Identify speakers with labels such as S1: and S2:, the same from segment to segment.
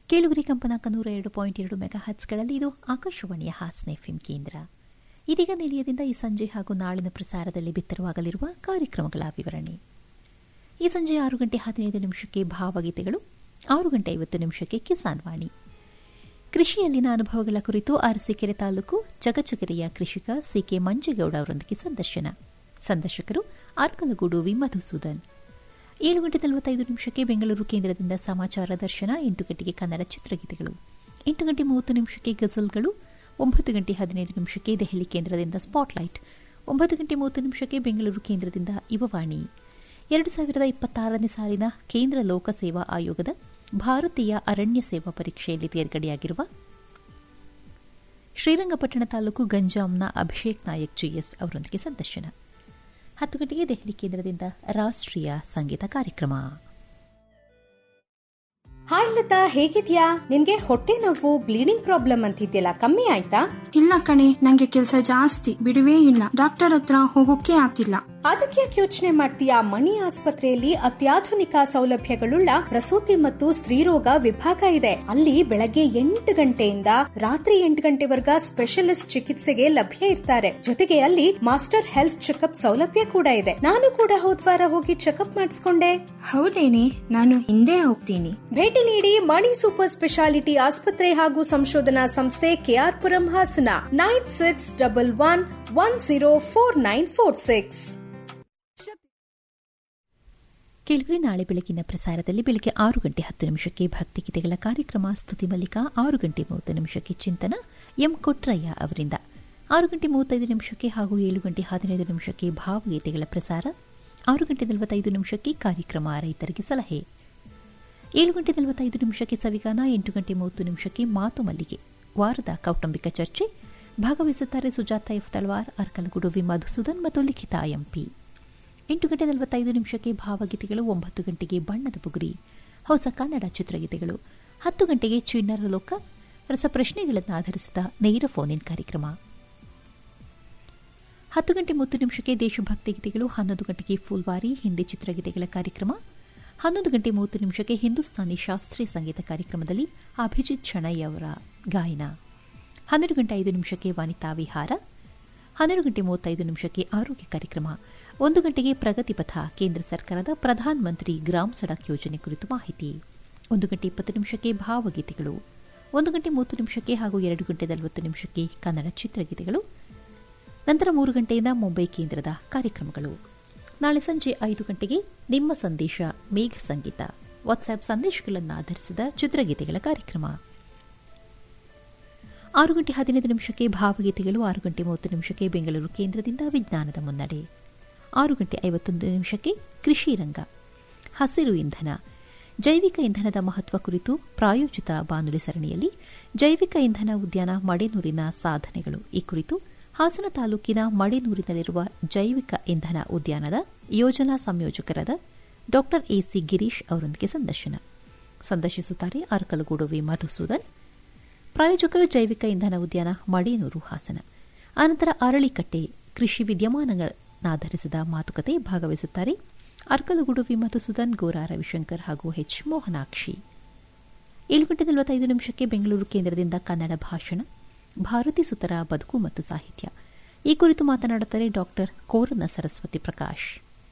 S1: ಕೇಳುಗರಿ ಕಂಪನಾಂಕ ನೂರ ಎರಡು ಪಾಯಿಂಟ್ ಎರಡು ಮೆಗಾ ಹತ್ಸ್ಗಳಲ್ಲಿ ಇದು ಆಕಾಶವಾಣಿಯ ಹಾಸನ ಎಫ್ಎಂ ಕೇಂದ್ರ ಇದೀಗ ನಿಲಯದಿಂದ ಈ ಸಂಜೆ ಹಾಗೂ ನಾಳಿನ ಪ್ರಸಾರದಲ್ಲಿ ಬಿತ್ತರವಾಗಲಿರುವ ಕಾರ್ಯಕ್ರಮಗಳ ವಿವರಣೆ ಈ ಸಂಜೆ ಆರು ಗಂಟೆ ಹದಿನೈದು ನಿಮಿಷಕ್ಕೆ ಭಾವಗೀತೆಗಳು ಆರು ಗಂಟೆ ಐವತ್ತು ನಿಮಿಷಕ್ಕೆ ಕಿಸಾನ್ ವಾಣಿ ಕೃಷಿಯಲ್ಲಿನ ಅನುಭವಗಳ ಕುರಿತು ಅರಸೀಕೆರೆ ತಾಲೂಕು ಚಗಚಗೆರೆಯ ಕೃಷಿಕ ಸಿಕೆ ಮಂಜೇಗೌಡ ಅವರೊಂದಿಗೆ ಸಂದರ್ಶನ ಸಂದರ್ಶಕರು ಅರ್ಕಲಗೂಡು ವಿ ಮಧುಸೂದನ್ ಏಳು ಗಂಟೆ ನಲವತ್ತೈದು ನಿಮಿಷಕ್ಕೆ ಬೆಂಗಳೂರು ಕೇಂದ್ರದಿಂದ ಸಮಾಚಾರ ದರ್ಶನ ಎಂಟು ಗಂಟೆಗೆ ಕನ್ನಡ ಚಿತ್ರಗೀತೆಗಳು ಎಂಟು ಗಂಟೆ ಮೂವತ್ತು ನಿಮಿಷಕ್ಕೆ ಗಜಲ್ಗಳು ಒಂಬತ್ತು ಗಂಟೆ ಹದಿನೈದು ನಿಮಿಷಕ್ಕೆ ದೆಹಲಿ ಕೇಂದ್ರದಿಂದ ಸ್ಪಾಟ್ಲೈಟ್ ಒಂಬತ್ತು ಗಂಟೆ ಮೂವತ್ತು ನಿಮಿಷಕ್ಕೆ ಬೆಂಗಳೂರು ಕೇಂದ್ರದಿಂದ ಯುವವಾಣಿ ಎರಡು ಸಾವಿರದ ಇಪ್ಪತ್ತಾರನೇ ಸಾಲಿನ ಕೇಂದ್ರ ಲೋಕಸೇವಾ ಆಯೋಗದ ಭಾರತೀಯ ಅರಣ್ಯ ಸೇವಾ ಪರೀಕ್ಷೆಯಲ್ಲಿ ತೇರ್ಗಡೆಯಾಗಿರುವ ಶ್ರೀರಂಗಪಟ್ಟಣ ತಾಲೂಕು ಗಂಜಾಂನ ಅಭಿಷೇಕ್ ನಾಯಕ್ ಜಿಎಸ್ ಅವರೊಂದಿಗೆ ಸಂದರ್ಶನ ಹತ್ತು ಗಂಟೆಗೆ ದೆಹಲಿ ಕೇಂದ್ರದಿಂದ ರಾಷ್ಟ್ರೀಯ ಸಂಗೀತ ಕಾರ್ಯಕ್ರಮ
S2: ಹಾಯ್ ಲತಾ ಹೇಗಿದ್ಯಾ ನಿನ್ಗೆ ಹೊಟ್ಟೆ ನೋವು ಬ್ಲೀಡಿಂಗ್ ಪ್ರಾಬ್ಲಮ್ ಅಂತಿದ್ಯಲ್ಲ ಕಮ್ಮಿ ಆಯ್ತಾ
S3: ಇಲ್ಲ ಕಣೆ ನಂಗೆ ಕೆಲ್ಸ ಜಾಸ್ತಿ ಬಿಡುವೇ ಇಲ್ಲ ಡಾಕ್ಟರ್ ಹತ್ರ ಹೋಗೋಕೆ ಆಗ್ತಿಲ್ಲ
S2: ಅದಕ್ಕೆ ಯೋಚನೆ ಮಾಡ್ತೀಯಾ ಮಣಿ ಆಸ್ಪತ್ರೆಯಲ್ಲಿ ಅತ್ಯಾಧುನಿಕ ಸೌಲಭ್ಯಗಳುಳ್ಳ ಪ್ರಸೂತಿ ಮತ್ತು ಸ್ತ್ರೀರೋಗ ವಿಭಾಗ ಇದೆ ಅಲ್ಲಿ ಬೆಳಗ್ಗೆ ಎಂಟು ಗಂಟೆಯಿಂದ ರಾತ್ರಿ ಎಂಟು ಗಂಟೆವರೆಗ ಸ್ಪೆಷಲಿಸ್ಟ್ ಚಿಕಿತ್ಸೆಗೆ ಲಭ್ಯ ಇರ್ತಾರೆ ಜೊತೆಗೆ ಅಲ್ಲಿ ಮಾಸ್ಟರ್ ಹೆಲ್ತ್ ಚೆಕಪ್ ಸೌಲಭ್ಯ ಕೂಡ ಇದೆ ನಾನು ಕೂಡ ಹೋದ್ವಾರ ಹೋಗಿ ಚೆಕಪ್ ಮಾಡಿಸ್ಕೊಂಡೆ
S3: ಹೌದೇನೆ ನಾನು ಹಿಂದೆ ಹೋಗ್ತೀನಿ
S2: ಭೇಟಿ ನೀಡಿ ಮಣಿ ಸೂಪರ್ ಸ್ಪೆಷಾಲಿಟಿ ಆಸ್ಪತ್ರೆ ಹಾಗೂ ಸಂಶೋಧನಾ ಸಂಸ್ಥೆ KR Puram Hassan nine six double one one zero four nine four six
S1: ಕೇಳಿದ್ರೆ ನಾಳೆ ಬೆಳಗಿನ ಪ್ರಸಾರದಲ್ಲಿ ಬೆಳಗ್ಗೆ ಆರು ಗಂಟೆ ಹತ್ತು ನಿಮಿಷಕ್ಕೆ ಭಕ್ತಿಗೀತೆಗಳ ಕಾರ್ಯಕ್ರಮ ಸ್ತುತಿ ಮಲ್ಲಿಕಾ ಆರು ಗಂಟೆ ಮೂವತ್ತು ನಿಮಿಷಕ್ಕೆ ಚಿಂತನ ಎಂ ಕೊಟ್ರಯ್ಯ ಅವರಿಂದ ಆರು ಗಂಟೆ ಮೂವತ್ತೈದು ನಿಮಿಷಕ್ಕೆ ಹಾಗೂ ಏಳು ಗಂಟೆ ಹದಿನೈದು ನಿಮಿಷಕ್ಕೆ ಭಾವಗೀತೆಗಳ ಪ್ರಸಾರ ಆರು ಗಂಟೆ ನಲವತ್ತೈದು ನಿಮಿಷಕ್ಕೆ ಕಾರ್ಯಕ್ರಮ ರೈತರಿಗೆ ಸಲಹೆ ಏಳು ಗಂಟೆ ನಲವತ್ತೈದು ನಿಮಿಷಕ್ಕೆ ಸವಿಗಾನ ಎಂಟು ಗಂಟೆ ಮೂವತ್ತು ನಿಮಿಷಕ್ಕೆ ಮಾತು ಮಲ್ಲಿಗೆ ವಾರದ ಕೌಟುಂಬಿಕ ಚರ್ಚೆ ಭಾಗವಹಿಸುತ್ತಾರೆ ಸುಜಾತ ಎಫ್ ತಳವಾರ್ ಅರ್ಕಲಗೂಡು ವಿ ಮಧುಸೂದನ್ ಮತ್ತು ಲಿಖಿತಾ ಎಂಪಿ ಎಂಟು ಗಂಟೆ ನಲವತ್ತೈದು ನಿಮಿಷಕ್ಕೆ ಭಾವಗೀತೆಗಳು ಒಂಬತ್ತು ಗಂಟೆಗೆ ಬಣ್ಣದ ಬುಗುರಿ ಹೊಸ ಕನ್ನಡ ಚಿತ್ರಗೀತೆಗಳು ಹತ್ತು ಗಂಟೆಗೆ ಚಿಣ್ಣರ ಲೋಕ ರಸಪ್ರಶ್ನೆಗಳನ್ನು ಆಧರಿಸಿದ ನೇರ ಫೋನ್ ಇನ್ ಕಾರ್ಯಕ್ರಮ ಹತ್ತು ಗಂಟೆ ಮೂವತ್ತು ನಿಮಿಷಕ್ಕೆ ದೇಶಭಕ್ತಿ ಗೀತೆಗಳು ಹನ್ನೊಂದು ಗಂಟೆಗೆ ಫುಲ್ವಾರಿ ಹಿಂದಿ ಚಿತ್ರಗೀತೆಗಳ ಕಾರ್ಯಕ್ರಮ ಹನ್ನೊಂದು ಗಂಟೆ ಮೂವತ್ತು ನಿಮಿಷಕ್ಕೆ ಹಿಂದೂಸ್ತಾನಿ ಶಾಸ್ತ್ರೀಯ ಸಂಗೀತ ಕಾರ್ಯಕ್ರಮದಲ್ಲಿ ಅಭಿಜಿತ್ ಶಣೈ ಅವರ ಗಾಯನ ಹನ್ನೆರಡು ಗಂಟೆ ಐದು ನಿಮಿಷಕ್ಕೆ ವನಿತಾ ವಿಹಾರ ಹನ್ನೆರಡು ಗಂಟೆ ಮೂವತ್ತೈದು ನಿಮಿಷಕ್ಕೆ ಆರೋಗ್ಯ ಕಾರ್ಯಕ್ರಮ ಒಂದು ಗಂಟೆಗೆ ಪ್ರಗತಿ ಪಥ ಕೇಂದ್ರ ಸರ್ಕಾರದ ಪ್ರಧಾನ ಮಂತ್ರಿ ಗ್ರಾಮ್ ಸಡಕ್ ಯೋಜನೆ ಕುರಿತು ಮಾಹಿತಿ ಒಂದು ಗಂಟೆ ಇಪ್ಪತ್ತು ನಿಮಿಷಕ್ಕೆ ಭಾವಗೀತೆಗಳು ಒಂದು ಗಂಟೆ ಮೂವತ್ತು ನಿಮಿಷಕ್ಕೆ ಹಾಗೂ ಎರಡು ಗಂಟೆ ನಲವತ್ತು ನಿಮಿಷಕ್ಕೆ ಕನ್ನಡ ಚಿತ್ರಗೀತೆಗಳು ನಂತರ ಮೂರು ಗಂಟೆಯಿಂದ ಮುಂಬೈ ಕೇಂದ್ರದ ಕಾರ್ಯಕ್ರಮಗಳು ನಾಳೆ ಸಂಜೆ ಐದು ಗಂಟೆಗೆ ನಿಮ್ಮ ಸಂದೇಶ ಮೇಘ ಸಂಗೀತ ವಾಟ್ಸ್ಆಪ್ ಸಂದೇಶಗಳನ್ನು ಆಧರಿಸಿದ ಚಿತ್ರಗೀತೆಗಳ ಕಾರ್ಯಕ್ರಮ ಆರು ಗಂಟೆ ಹದಿನೈದು ನಿಮಿಷಕ್ಕೆ ಭಾವಗೀತೆಗಳು ಆರು ಗಂಟೆ ಮೂವತ್ತು ನಿಮಿಷಕ್ಕೆ ಬೆಂಗಳೂರು ಕೇಂದ್ರದಿಂದ ವಿಜ್ಞಾನದ ಮುನ್ನಡೆ ಆರು ಗಂಟೆ ಐವತ್ತೊಂದು ನಿಮಿಷಕ್ಕೆ ಕೃಷಿ ರಂಗ ಹಸಿರು ಇಂಧನ ಜೈವಿಕ ಇಂಧನದ ಮಹತ್ವ ಕುರಿತು ಪ್ರಾಯೋಜಿತ ಬಾನುಲಿ ಸರಣಿಯಲ್ಲಿ ಜೈವಿಕ ಇಂಧನ ಉದ್ಯಾನ ಮಡೆನೂರಿನ ಸಾಧನೆಗಳು ಈ ಕುರಿತು ಹಾಸನ ತಾಲೂಕಿನ ಮಡೆನೂರಿನಲ್ಲಿರುವ ಜೈವಿಕ ಇಂಧನ ಉದ್ಯಾನದ ಯೋಜನಾ ಸಂಯೋಜಕರಾದ ಡಾ ಎಸಿ ಗಿರೀಶ್ ಅವರೊಂದಿಗೆ ಸಂದರ್ಶನ ಸಂದರ್ಶಿಸುತ್ತಾರೆ ಅರ್ಕಲಗೂಡು ವಿ ಮಧುಸೂದನ್ ಪ್ರಾಯೋಜಕರು ಜೈವಿಕ ಇಂಧನ ಉದ್ಯಾನ ಮಡೇನೂರು ಹಾಸನ ಅನಂತರ ಅರಳಿಕಟ್ಟೆ ಕೃಷಿ ವಿದ್ಯಮಾನಗಳನ್ನಾಧರಿಸಿದ ಮಾತುಕತೆ ಭಾಗವಹಿಸುತ್ತಾರೆ ಅರ್ಕಲಗೂಡು ವಿ ಮಧುಸೂದನ್ ಗೋರಾ ರವಿಶಂಕರ್ ಹಾಗೂ ಎಚ್ ಮೋಹನಾಕ್ಷಿ ಏಳು ಗಂಟೆ ನಲವತ್ತೈದು ನಿಮಿಷಕ್ಕೆ ಬೆಂಗಳೂರು ಕೇಂದ್ರದಿಂದ ಕನ್ನಡ ಭಾಷಣ ಭಾರತಿ ಸುತರ ಬದುಕು ಮತ್ತು ಸಾಹಿತ್ಯ ಈ ಕುರಿತು ಮಾತನಾಡುತ್ತಾರೆ ಡಾಕ್ಟರ್ ಕೋರನ ಸರಸ್ವತಿ ಪ್ರಕಾಶ್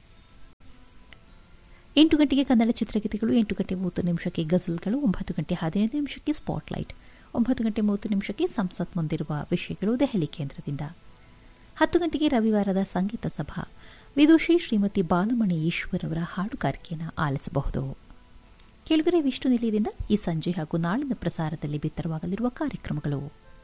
S1: ಎಂಟು ಗಂಟೆಗೆ ಕನ್ನಡ ಚಿತ್ರಗೀತೆಗಳು ಎಂಟು ಗಂಟೆ ಮೂವತ್ತು ನಿಮಿಷಕ್ಕೆ ಗಜಲ್ಗಳು ಒಂಬತ್ತು ಗಂಟೆ ಹದಿನೈದು ನಿಮಿಷಕ್ಕೆ ಸ್ಪಾಟ್ಲೈಟ್ ಒಂಬತ್ತು ಗಂಟೆ ಮೂವತ್ತು ನಿಮಿಷಕ್ಕೆ ಸಂಸತ್ ಮುಂದಿರುವ ವಿಷಯಗಳು ದೆಹಲಿ ಕೇಂದ್ರದಿಂದ ಹತ್ತು ಗಂಟೆಗೆ ರವಿವಾರದ ಸಂಗೀತ ಸಭಾ ವಿದುಷಿ ಶ್ರೀಮತಿ ಬಾಲಮಣಿ ಈಶ್ವರ್ ಅವರ ಹಾಡುಗಾರಿಕೆಯನ್ನು ಆಲಿಸಬಹುದು ಕೆಳಗರೆ ವಿಷ್ಣು ನಿಲಯದಿಂದ ಈ ಸಂಜೆ ಹಾಗೂ ನಾಳಿನ ಪ್ರಸಾರದಲ್ಲಿ ಬಿತ್ತರವಾಗಲಿರುವ ಕಾರ್ಯಕ್ರಮಗಳು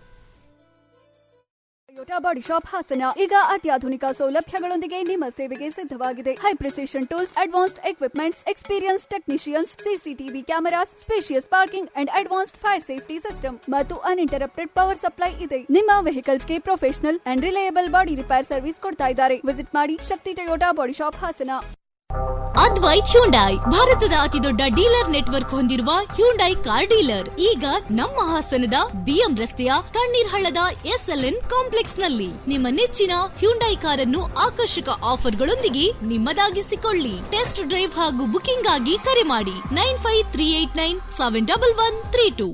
S4: ಟೊಯೋಟಾ ಬಾಡಿ ಶಾಪ್ ಹಾಸನ ಈಗ ಅತ್ಯಾಧುನಿಕ ಸೌಲಭ್ಯಗಳೊಂದಿಗೆ ನಿಮ್ಮ ಸೇವೆಗೆ ಸಿದ್ಧವಾಗಿದೆ high precision tools advanced equipments experience technicians CCTV cameras spacious parking and advanced fire safety system ಮತ್ತು ಅನ್ಇಂಟರಪ್ಟೆಡ್ ಪವರ್ ಸಪ್ಲೈ ಇದೆ ನಿಮ್ಮ ವೆಹಿಕಲ್ಸ್ಗೆ professional and reliable body repair service ಕೊಡ್ತಾ ಇದ್ದಾರೆ ವಿಸಿಟ್ ಮಾಡಿ Shakti Toyota body shop Hassan
S5: Advait Hyundai ಭಾರತದ ಅತಿದೊಡ್ಡ ಡೀಲರ್ ನೆಟ್ವರ್ಕ್ ಹೊಂದಿರುವ ಹ್ಯುಂಡೈ ಕಾರ್ ಡೀಲರ್ ಈಗ ನಮ್ಮ ಹಾಸನದ ಬಿಎಂ ರಸ್ತೆಯ ತಣ್ಣೀರ್ ಹಳ್ಳದ ಎಸ್ಎಲ್ಎನ್ ಕಾಂಪ್ಲೆಕ್ಸ್ ನಲ್ಲಿ ನಿಮ್ಮ ನೆಚ್ಚಿನ ಹ್ಯುಂಡೈ ಕಾರನ್ನು ಆಕರ್ಷಕ ಆಫರ್ಗಳೊಂದಿಗೆ ನಿಮ್ಮದಾಗಿಸಿಕೊಳ್ಳಿ ಟೆಸ್ಟ್ ಡ್ರೈವ್ ಹಾಗೂ ಬುಕಿಂಗ್ ಆಗಿ ಕರೆ ಮಾಡಿ nine five three eight nine seven double one three two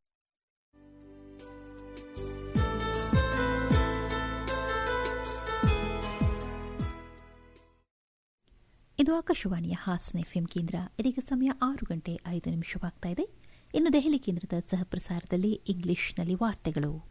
S1: ಇದು ಆಕಾಶವಾಣಿಯ ಹಾಸನ ಎಫ್ಎಂ ಕೇಂದ್ರ ಇದೀಗ ಸಮಯ ಆರು ಗಂಟೆ ಐದು ನಿಮಿಷವಾಗ್ತಾ ಇದೆ ಇನ್ನು ದೆಹಲಿ ಕೇಂದ್ರದ ಸಹ ಪ್ರಸಾರದಲ್ಲಿ ಇಂಗ್ಲಿಷ್ನಲ್ಲಿ ವಾರ್ತೆಗಳು